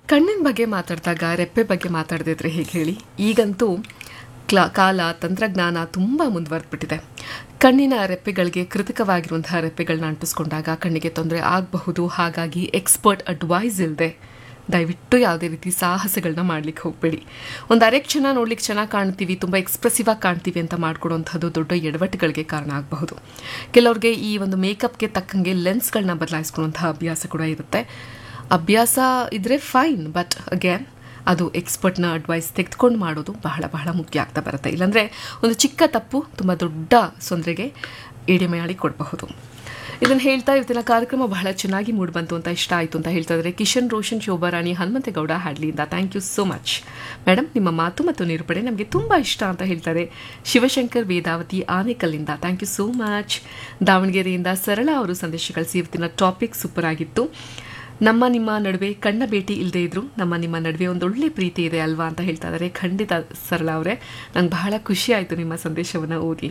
ಕಣ್ಣಿನ ಬಗ್ಗೆ ಮಾತಾಡಿದಾಗ ರೆಪ್ಪೆ ಬಗ್ಗೆ ಮಾತಾಡದಿದ್ರೆ ಹೇಗೆ ಹೇಳಿ ಈಗಂತೂ ಕ್ಲಾ ಕಾಲ ತಂತ್ರಜ್ಞಾನ ತುಂಬ ಮುಂದುವರೆದ್ಬಿಟ್ಟಿದೆ ಕಣ್ಣಿನ ರೆಪ್ಪೆಗಳಿಗೆ ಕೃತಕವಾಗಿರುವಂತಹ ರೆಪ್ಪೆಗಳನ್ನ ಅಂಟಿಸ್ಕೊಂಡಾಗ ಕಣ್ಣಿಗೆ ತೊಂದರೆ ಆಗಬಹುದು ಹಾಗಾಗಿ ಎಕ್ಸ್ಪರ್ಟ್ ಅಡ್ವೈಸ್ ಇಲ್ಲದೆ ದಯವಿಟ್ಟು ಯಾವುದೇ ರೀತಿ ಸಾಹಸಗಳನ್ನ ಮಾಡ್ಲಿಕ್ಕೆ ಹೋಗಬೇಡಿ ಒಂದು ಅರೆಕ್ ಕ್ಷಣ ನೋಡ್ಲಿಕ್ಕೆ ಚೆನ್ನಾಗಿ ಕಾಣ್ತೀವಿ ತುಂಬ ಎಕ್ಸ್ಪ್ರೆಸಿವ್ ಆಗಿ ಕಾಣ್ತೀವಿ ಅಂತ ಮಾಡ್ಕೊಡುವಂಥದ್ದು ದೊಡ್ಡ ಎಡವಟ್ಟುಗಳಿಗೆ ಕಾರಣ ಆಗಬಹುದು ಕೆಲವ್ರಿಗೆ ಈ ಒಂದು ಮೇಕಪ್ಗೆ ತಕ್ಕಂಗೆ ಲೆನ್ಸ್ಗಳನ್ನ ಬದಲಾಯಿಸ್ಕೊಳ್ಳುವಂತಹ ಅಭ್ಯಾಸ ಕೂಡ ಇರುತ್ತೆ ಅಭ್ಯಾಸ ಇದ್ರೆ ಫೈನ್ ಬಟ್ ಅಗೇನ್ ಅದು ಎಕ್ಸ್ಪರ್ಟ್ನ ಅಡ್ವೈಸ್ ತೆಗೆದುಕೊಂಡು ಮಾಡೋದು ಬಹಳ ಬಹಳ ಮುಖ್ಯ ಆಗ್ತಾ ಬರುತ್ತೆ ಇಲ್ಲಾಂದರೆ ಒಂದು ಚಿಕ್ಕ ತಪ್ಪು ತುಂಬ ದೊಡ್ಡ ತೊಂದರೆಗೆ ಎಡೆಮೆಯಾಡಿ ಕೊಡಬಹುದು ಇದನ್ನು ಹೇಳ್ತಾ ಇವತ್ತಿನ ಕಾರ್ಯಕ್ರಮ ಬಹಳ ಚೆನ್ನಾಗಿ ಮೂಡಿಬಂತು ಅಂತ ಇಷ್ಟ ಆಯಿತು ಅಂತ ಹೇಳ್ತಾ ಇದ್ದಾರೆ ಕಿಶನ್ ರೋಷನ್ ಶೋಭಾರಾಣಿ ಹನುಮಂತೇಗೌಡ ಹ್ಯಾಡ್ಲಿಯಿಂದ thank you so much madam ನಿಮ್ಮ ಮಾತು ಮತ್ತು ನಿರೂಪಣೆ ನಮಗೆ ತುಂಬ ಇಷ್ಟ ಅಂತ ಹೇಳ್ತಾರೆ ಶಿವಶಂಕರ್ ವೇದಾವತಿ ಆನೇಕಲ್ಲಿಂದ ಥ್ಯಾಂಕ್ ಯು ಸೋ ಮಚ್ ದಾವಣಗೆರೆಯಿಂದ ಸರಳ ಅವರು ಸಂದೇಶ ಕಳಿಸಿ ಇವತ್ತಿನ ಟಾಪಿಕ್ ಸೂಪರ್ ಆಗಿತ್ತು ನಮ್ಮ ನಿಮ್ಮ ನಡುವೆ ಕಣ್ಣ ಭೇಟಿ ಇಲ್ಲದೆ ಇದ್ರು ನಮ್ಮ ನಿಮ್ಮ ನಡುವೆ ಒಂದೊಳ್ಳೆ ಪ್ರೀತಿ ಇದೆ ಅಲ್ವಾ ಅಂತ ಹೇಳ್ತಾ ಇದ್ದಾರೆ ಖಂಡಿತ ಸರಳ ಅವರೇ ನಂಗೆ ಬಹಳ ಖುಷಿ ಆಯಿತು ನಿಮ್ಮ ಸಂದೇಶವನ್ನು ಓದಿ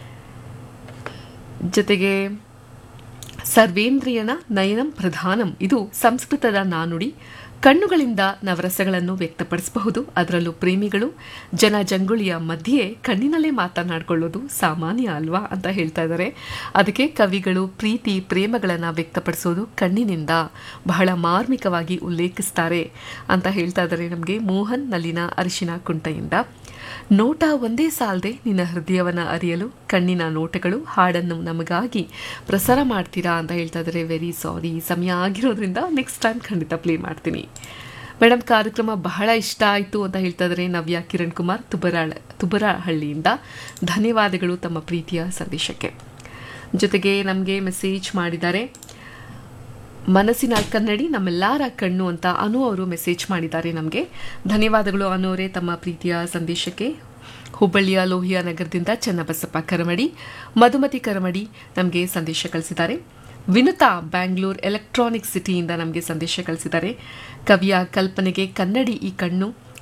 ಜೊತೆಗೆ ಸರ್ವೇಂದ್ರಿಯನ ನಯನಂ ಪ್ರಧಾನಂ ಇದು ಸಂಸ್ಕೃತದ ನಾನುಡಿ ಕಣ್ಣುಗಳಿಂದ ನವರಸಗಳನ್ನು ವ್ಯಕ್ತಪಡಿಸಬಹುದು ಅದರಲ್ಲೂ ಪ್ರೇಮಿಗಳು ಜನ ಜಂಗುಳಿಯ ಮಧ್ಯೆ ಕಣ್ಣಿನಲ್ಲೇ ಮಾತನಾಡಿಕೊಳ್ಳೋದು ಸಾಮಾನ್ಯ ಅಲ್ವಾ ಅಂತ ಹೇಳ್ತಾ ಇದ್ದಾರೆ ಅದಕ್ಕೆ ಕವಿಗಳು ಪ್ರೀತಿ ಪ್ರೇಮಗಳನ್ನು ವ್ಯಕ್ತಪಡಿಸೋದು ಕಣ್ಣಿನಿಂದ ಬಹಳ ಮಾರ್ಮಿಕವಾಗಿ ಉಲ್ಲೇಖಿಸ್ತಾರೆ ಅಂತ ಹೇಳ್ತಾ ಇದ್ದಾರೆ ನಮಗೆ ಮೋಹನ್ ನಲ್ಲಿನ ಅರಿಶಿನ ಕುಂಟೆಯಿಂದ ನೋಟ ಒಂದೇ ಸಾಲದೆ ನಿನ್ನ ಹೃದಯವನ್ನು ಅರಿಯಲು ಕಣ್ಣಿನ ನೋಟಗಳು ಹಾಡನ್ನು ನಮಗಾಗಿ ಪ್ರಸಾರ ಮಾಡ್ತೀರಾ ಅಂತ ಹೇಳ್ತಾ ಇದ್ದಾರೆ ವೆರಿ ಸಾರಿ ಸಮಯ ಆಗಿರೋದ್ರಿಂದ ನೆಕ್ಸ್ಟ್ ಟೈಮ್ ಖಂಡಿತ ಪ್ಲೇ ಮಾಡ್ತೀನಿ ಮೇಡಮ್ ಕಾರ್ಯಕ್ರಮ ಬಹಳ ಇಷ್ಟ ಆಯಿತು ಅಂತ ಹೇಳ್ತಾ ಇದ್ದಾರೆ ನವ್ಯ ಕಿರಣ್ ಕುಮಾರ್ ತುಬರಾಳ ತುಬರಹಳ್ಳಿಯಿಂದ ಧನ್ಯವಾದಗಳು ತಮ್ಮ ಪ್ರೀತಿಯ ಸಂದೇಶಕ್ಕೆ ಜೊತೆಗೆ ನಮಗೆ ಮೆಸೇಜ್ ಮಾಡಿದ್ದಾರೆ ಮನಸ್ಸಿನ ಕನ್ನಡಿ ನಮ್ಮೆಲ್ಲರ ಕಣ್ಣು ಅಂತ ಅನು ಅವರು ಮೆಸೇಜ್ ಮಾಡಿದ್ದಾರೆ ನಮಗೆ ಧನ್ಯವಾದಗಳು ಅನು ಅವರೇ ತಮ್ಮ ಪ್ರೀತಿಯ ಸಂದೇಶಕ್ಕೆ ಹುಬ್ಬಳ್ಳಿಯ ಲೋಹಿಯಾ ನಗರದಿಂದ ಚನ್ನಬಸಪ್ಪ ಕರಮಡಿ ಮಧುಮತಿ ಕರಮಡಿ ನಮಗೆ ಸಂದೇಶ ಕಳಿಸಿದ್ದಾರೆ ವಿನುತಾ ಬ್ಯಾಂಗ್ಳೂರ್ ಎಲೆಕ್ಟ್ರಾನಿಕ್ ಸಿಟಿಯಿಂದ ನಮಗೆ ಸಂದೇಶ ಕಳಿಸಿದ್ದಾರೆ ಕವಿಯ ಕಲ್ಪನೆಗೆ ಕನ್ನಡಿ ಈ ಕಣ್ಣು